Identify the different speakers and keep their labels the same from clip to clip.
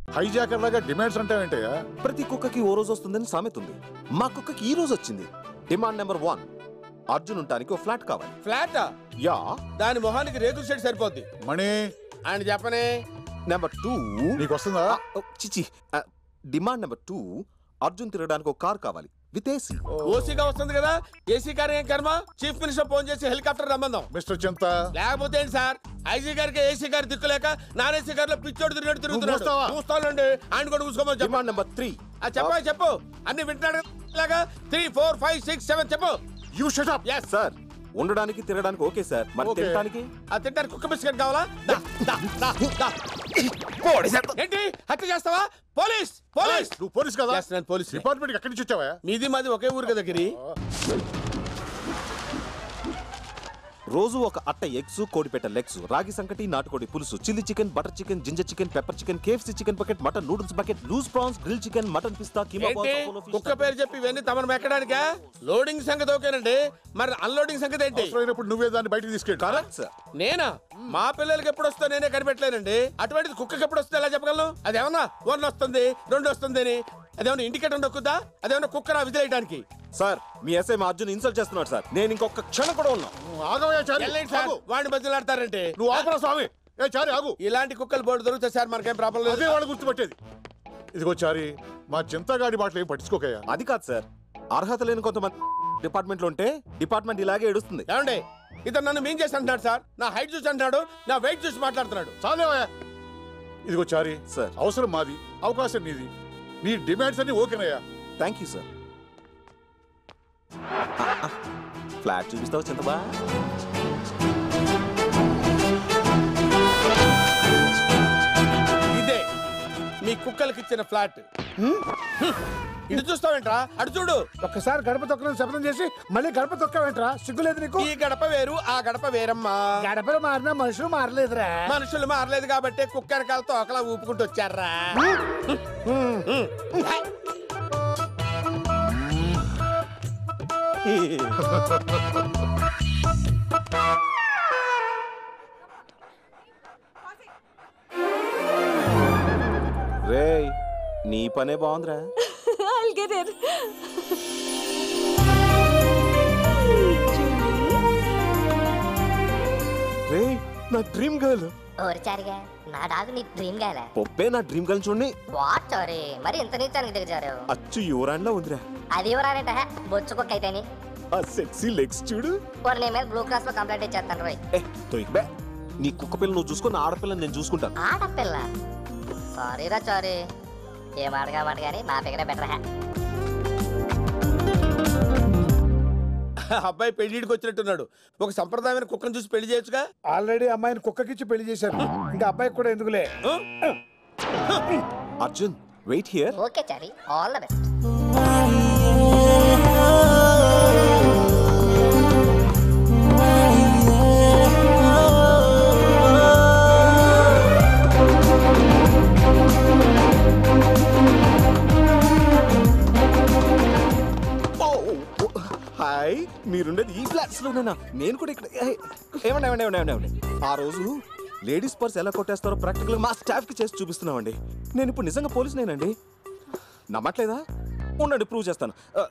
Speaker 1: Hijacker లాగా demands అంటావేంటయ్యా
Speaker 2: ప్రతి కుక్కకి ఓ రోజు వస్తుందని సామెత ఉంది మా కుక్కకి ఈ రోజు వచ్చింది డిమాండ్ నెంబర్ వన్ అర్జున్ ఉండటానికి ఓ ఫ్లాట్ కావాలి
Speaker 3: ఫ్లాట్
Speaker 2: యా
Speaker 3: దాని మొహానికి రేకుల షెడ్ సరిపోద్ది
Speaker 1: మణి
Speaker 3: ఆయన చెప్పనే
Speaker 2: నెంబర్ టూ
Speaker 1: నీకు వస్తుందా
Speaker 2: చిచి డిమాండ్ నెంబర్ టూ అర్జున్ తిరగడానికి ఒక కార్ కావాలి విత్ ఏసీ
Speaker 3: ఓసీగా వస్తుంది కదా ఏసీ కార్ ఏం కర్మ చీఫ్ మినిస్టర్ ఫోన్ చేసి హెలికాప్టర్ రమ్మందాం
Speaker 1: మిస్టర్ చింత
Speaker 3: లేకపోతే ఏంటి సార్ ఐసీ గారికి ఏసీ గారి దిక్కులేక నాన్ ఏసీ గారిలో పిచ్చోడు తిరిగినట్టు తిరుగుతున్నాడు
Speaker 1: చూస్తావా?
Speaker 3: చూస్తానండి ఆయన కూడా చూసుకోమని చెప్పండి
Speaker 2: డిమాండ్ నెంబర్ త్రీ
Speaker 3: చెప్పా చెప్పు అన్ని వింటున్నాడు లాగా three four five six seven చెప్పు
Speaker 1: you shut up
Speaker 3: yes
Speaker 2: sir ఉండడానికి తిరగడానికి ఓకే సార్ మరి
Speaker 1: Okay.
Speaker 2: తినడానికి
Speaker 3: ఆ తింటానికి కుక్క బిస్కెట్ కావాలా దా, దా, దా, దా. ఏంటి హత్య చేస్తావా పోలీస్ పోలీస్
Speaker 1: నువ్వు పోలీస్ కదా
Speaker 3: Yes, నేను పోలీస్
Speaker 1: డిపార్ట్మెంట్ ఎక్కడి నుంచి వచ్చావా
Speaker 3: మీది మాది ఒకే ఊరు కదా గిరి
Speaker 2: రోజు ఒక అట్ట ఎగ్స్ కోడిపెట్ట లెగ్స్ రాగి సంకటి నాటుకోడి పులుసు chilli chicken butter chicken ginger chicken pepper chicken KFC chicken bucket mutton noodles bucket loose prawns grill chicken mutton పిస్తా కీమా
Speaker 3: ఏంటి కుక్క పేరు చెప్పి ఇవన్నీ తమను ఎక్కడానికా లోడింగ్ సంగతి ఓకేనండి మరి అన్లోడింగ్ సంగతి ఏంటి
Speaker 1: అవసరమైనప్పుడు నువ్వే దాన్ని బయటకు తీసుకెళ్ళి
Speaker 2: కరెక్ట్ సార్
Speaker 3: నేనా మా పిల్లలకి ఎప్పుడు వస్తా నేనే కనిపెట్టలేనండి అటువంటిది కుక్కకి ఎప్పుడు వస్తుంది ఎలా చెప్పగలను అదేమన్నా వన్ వస్తుంది రెండు వస్తుంది అని అదేమన్నా ఇండికేటర్ నొక్కుద్దా అదేమన్నా కుక్కరా విదిలేయడానికి
Speaker 2: సార్ మీ ఎస్ఐ మా అర్జున్ ఇన్సల్ట్ చేస్తున్నాడు సార్ నేను ఇంకొక క్షణం కూడా ఉన్నా
Speaker 1: ఆగవయ్యా చారి
Speaker 3: వెళ్ళండి సార్
Speaker 1: ఆగు.
Speaker 3: వాడిని బదులాడతారంటే
Speaker 1: నువ్వు ఆపరా స్వామి ఏ చారి ఆగు
Speaker 3: ఇలాంటి కుక్కలు బోర్డు దొరుకుతాయి సార్ మనకేం ప్రాబ్లం
Speaker 1: అదే
Speaker 3: లేదు
Speaker 1: వాళ్ళు గుర్తుపట్టేది ఇదిగో చారి మా చింతగాడి మాటలు ఏం పట్టించుకోకయ్యా
Speaker 2: అది కాదు సార్ అర్హత లేని కొంతమంది డిపార్ట్మెంట్ లో ఉంటే డిపార్ట్మెంట్ ఇలాగే ఏడుస్తుంది
Speaker 3: ఏమండి ఇతను నన్ను మీన్ చేసి అంటున్నాడు సార్ నా హైట్ చూసి అంటున్నాడు నా వెయిట్ చూసి మాట్లాడుతున్నాడు
Speaker 1: చాలేవయ్యా ఇదిగో చారి
Speaker 2: సార్
Speaker 1: అవసరం మాది అవకాశం నీది నీ డిమాండ్స్ అన్ని ఓకేనయ్యా
Speaker 2: థ్యాంక్ యూ సార్ ఫ్లాట్ చూపిస్తావు చింతబా
Speaker 3: ఇదే మీ కుక్కలకి ఇచ్చిన ఫ్లాట్ ఇటు చూస్తావేంట్రా అటు చూడు
Speaker 4: ఒక్కసారి గడప తొక్కడం శబ్దం చేసి మళ్ళీ గడప తొక్కవేంట్రా సిగ్గులేదు నీకు
Speaker 3: ఈ గడప వేరు ఆ గడప వేరమ్మా
Speaker 4: గడపలు మారినా మనుషులు మారలేదురా
Speaker 3: మనుషులు మారలేదు కాబట్టి కుక్క వెనకాలతో ఒకలా ఊపుకుంటూ వచ్చారా
Speaker 2: రేయ్ నీ పనే బాగుందిరా
Speaker 5: I'll get it.
Speaker 2: రేయ్ నా డ్రీమ్ గర్ల్
Speaker 6: ఓరిచారిగా నా డాగు నీ డ్రీమ్ గాయలే
Speaker 2: పొప్పే నా డ్రీమ్ గర్ల్ చూడండి
Speaker 6: వాట్ సారీ మరి ఇంత నీచానికి దిగజారు
Speaker 2: అచ్చు యువరాన్లా ఉందిరా
Speaker 6: అది ఎవరానంట బొచ్చు కుక్క అయితేని
Speaker 2: ఆ సెక్సీ లెగ్స్ చూడు
Speaker 6: వాడు నీ మీద బ్లూ క్రాస్ లో కంప్లైంట్ ఇచ్చేస్తాను రోయ్
Speaker 2: ఏ తొయ్యి బే నీ కుక్క పిల్ల నువ్వు చూసుకున్న ఆడపిల్లని నేను చూసుకుంటాను
Speaker 6: ఆడపిల్ల సారీరా సారీ ఏం అడగా మాట కానీ మా దగ్గర బెటర్ హ్యా
Speaker 3: అబ్బాయి పెళ్లిడికి వచ్చినట్టున్నాడు ఒక సంప్రదాయమైన కుక్కను చూసి పెళ్లి చేయొచ్చుగా
Speaker 4: ఆల్రెడీ అమ్మాయిని కుక్కకిచ్చి పెళ్లి చేశారు ఇంకా అబ్బాయికి కూడా ఎందుకులే
Speaker 3: ఆ?
Speaker 2: Arjun wait here
Speaker 6: okay Chari all the best
Speaker 2: hi మీరుండేది ఈ ఫ్లాట్స్ లోనేనా నేను కూడా ఇక్కడ ఏయ్, ఏమండి ఏమండి ఏమండి ఏమండి ఏమండి ఆ రోజు లేడీస్ పర్స్ ఎలా కొట్టేస్తారో ప్రాక్టికల్ మా స్టాఫ్ కి చేసి చూపిస్తున్నామండి నేను ఇప్పుడు నిజంగా పోలీస్ నేనండి నమ్మట్లేదా ఉండండి ప్రూవ్ చేస్తాను ఆ,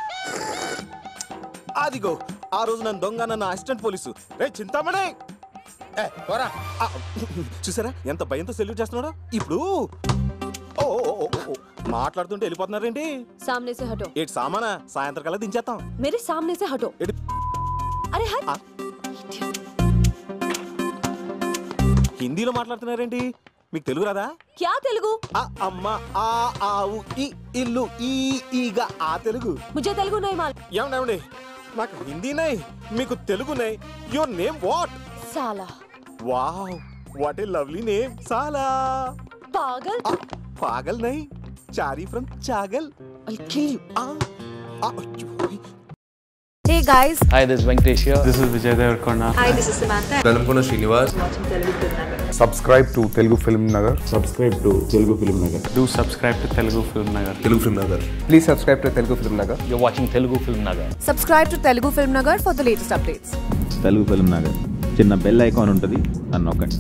Speaker 2: అదిగో ఆ రోజు నన్ను దొంగ నన్ను అసిస్టెంట్ పోలీసు రే చింతామణి
Speaker 3: ఏ, పోరా
Speaker 2: ఆ, చూసారా ఎంత భయంతో సెల్యూట్ చేస్తున్నాడో ఇప్పుడు ఓ ఓ, ఓ, ఓ, ఓ. మాట్లాడుతుంటే వెళ్ళిపోతున్నారేంటి
Speaker 5: सामने से हटो
Speaker 2: ఏటి సామానా సాయంత్రం కల్లా దించేస్తాం
Speaker 5: मेरे सामने से हटो
Speaker 2: ఏటి
Speaker 5: अरे हट
Speaker 2: ఆ. హిందీలో మాట్లాడుతున్నారేంటి మీకు తెలుగు రాదా
Speaker 5: क्या तेलुगु
Speaker 2: ఆ అమ్మ ఆ ఆవు ఈ ఇల్లు ఈ ఈగ ఆ తెలుగు
Speaker 5: मुझे तेलुगु नहीं मालूम
Speaker 2: ఏమండి ఏమండి నాకు హిందీ నై మీకు తెలుగు నై యువర్ నేమ్ వాట్
Speaker 5: साला
Speaker 2: wow what a lovely name సాలా
Speaker 5: पागल
Speaker 2: ఆ, పాగల్ నై Chari from Chagal
Speaker 5: I'll kill you.
Speaker 2: ఆ, ఆ, అయ్యో.
Speaker 7: Hey guys,
Speaker 8: Hi, this is Venkatesh here.
Speaker 9: This is Vijay Devarkonda.
Speaker 7: hi, this is Samantha.
Speaker 10: Velankonda Srinivas
Speaker 9: Subscribe to Telugu Film Nagar.
Speaker 8: Do subscribe to Telugu Film Nagar.
Speaker 10: Telugu film Nagar
Speaker 9: Please subscribe to Telugu Film Nagar.
Speaker 8: You're watching Telugu Film Nagar.
Speaker 7: Subscribe to Telugu Film Nagar for the latest updates.
Speaker 11: Telugu film Nagar చిన్న bell icon ఉంటుంది అని నొక్కండి